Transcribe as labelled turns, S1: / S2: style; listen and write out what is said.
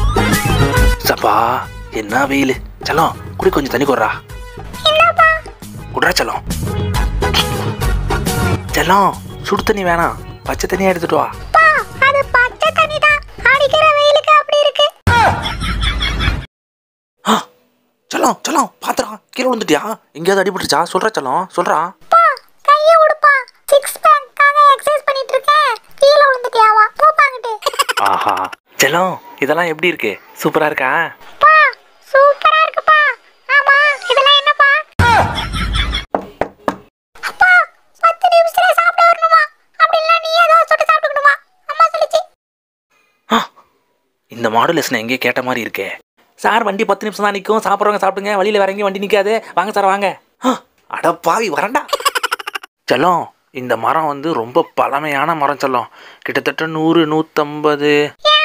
S1: சப்பா என்ன வெயில் செல்லம் குடி கொஞ்சம் தண்ணி கொடுறா குடுறா செல்லம் செல்லம் சுடு தண்ணி வேணாம் பச்சை தண்ணியா எடுத்துட்டு வா
S2: பா அது பச்சை தண்ணி தான் அடிக்கிற வெயிலுக்கு அப்படி இருக்கு
S1: ஆ, செல்லம் செல்லம் பாத்திரம் கீழே விழுந்துட்டியா எங்கேயாவது அடிபட்டுச்சா சொல்றா செல்லம் சொல்றா
S2: பா கையை விடுப்பா சிக்ஸ் பேக்காக எக்ஸசைஸ் பண்ணிட்டு இருக்கேன் கீழே விழுந்துட்டியாவா போப்பாங்கிட்டு
S1: ஆஹா செல்லம் இதெல்லாம் எப்படி இருக்கு சூப்பரா இருக்கா
S2: பா சூப்பரா இருக்குப்பா ஆமா இதெல்லாம் என்னப்பா அப்பா பத்து நிமிஷத்துல சாப்பிட வரணுமா அப்படி இல்ல நீ ஏதாவது சுட்டு சாப்பிட்டுக்கணுமா அம்மா சொல்லிச்சு
S1: ஆ, இந்த மாடல் லெசன் எங்கேயோ கேட்ட மாதிரி இருக்கே சார் வண்டி பத்து நிமிஷம் தான் நிற்கும் சாப்பிட்றவங்க சாப்பிடுங்க வழியில் வேற எங்கேயும் வண்டி நிற்காது வாங்க சார் வாங்க ஆ, அட பாவி வரண்டா செல்லம் இந்த மரம் வந்து ரொம்ப பழமையான மரம் செல்லம் கிட்டத்தட்ட நூறு நூற்றம்பது
S2: ஏன்